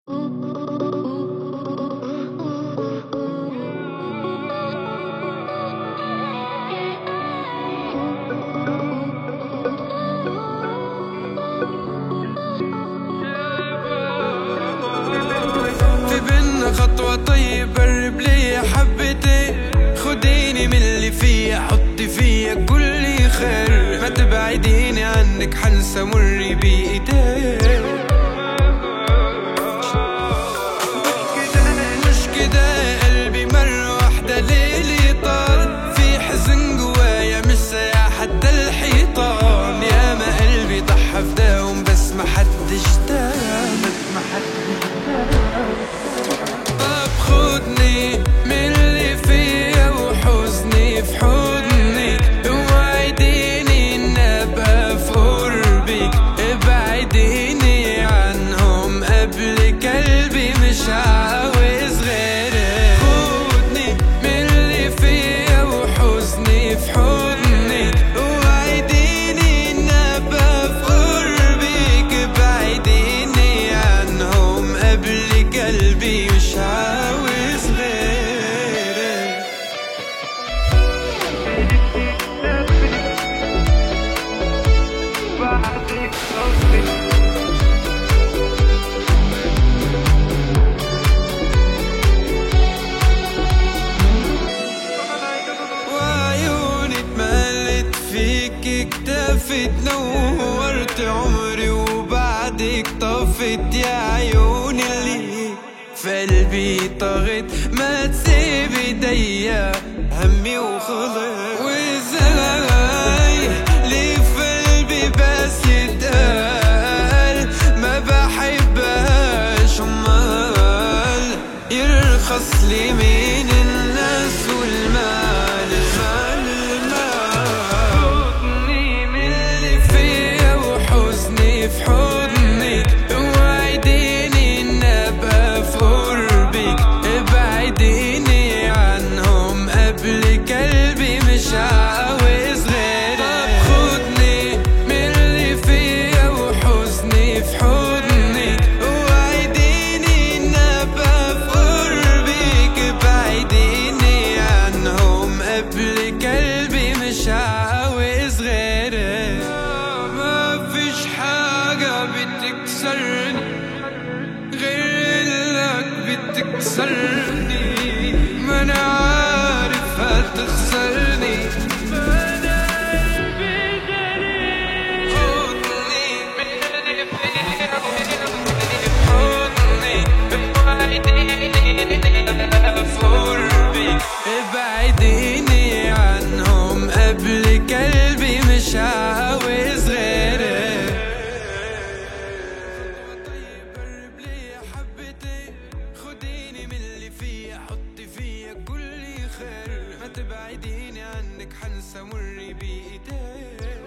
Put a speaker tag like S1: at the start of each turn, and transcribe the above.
S1: في بينا خطوة طيب قرب لي حبتين خديني من اللي فيا حطي فيا كل خير ما تبعديني عنك حنسى مري بايديك مش كده قلبي مرة واحدة ليلي طار في حزن جوايا مش سايع حتى الحيطان يا ما قلبي ضحى فداهم بس ما حدش دام ما حدش طب خدني من اللي فيا وحزني في حضنك وعديني ان ابقى في قربك ابعديني عنهم قبل قلبي مش عاوز غيرك خدني من اللي فيا وحزني في حضنك وعديني ان ابقى في قربك ابعديني عنهم قبل قلبي مش عاوز غيرك وعيوني اتملت فيك اكتفت نورت عمري وبعدك طفت يا عيوني اللي في قلبي طغت ما تسيب ايديا همي وخلص وازاي ليه في قلبي بس يتقال ما بحبهاش امال يرخص لي من الناس والمال المال المال خدني من اللي فيا وحزني في حضنك وعديني ان ابقى في قربك ابعديني عنهم قبل قلبي مش عاوز غيرك طب خدني من اللي فيا وحزني في حضنك وعديني ان ابقى في قربك ابعديني عنهم قبل قلبي مش عاوز غيرك ما فيش حاجة بتكسرني غير انك بتكسرني ما انا عارف هتخسرني ما انا قلبي غريب خدني من اللي فيا حضني ابعديني في قربي ابعديني عنهم قبل قلبي مش عاوز غيرك طيب قرب لي حبتين خديني من اللي فيا حطي فيا كل خير ما تبعديني عنك حنسى مري بايديك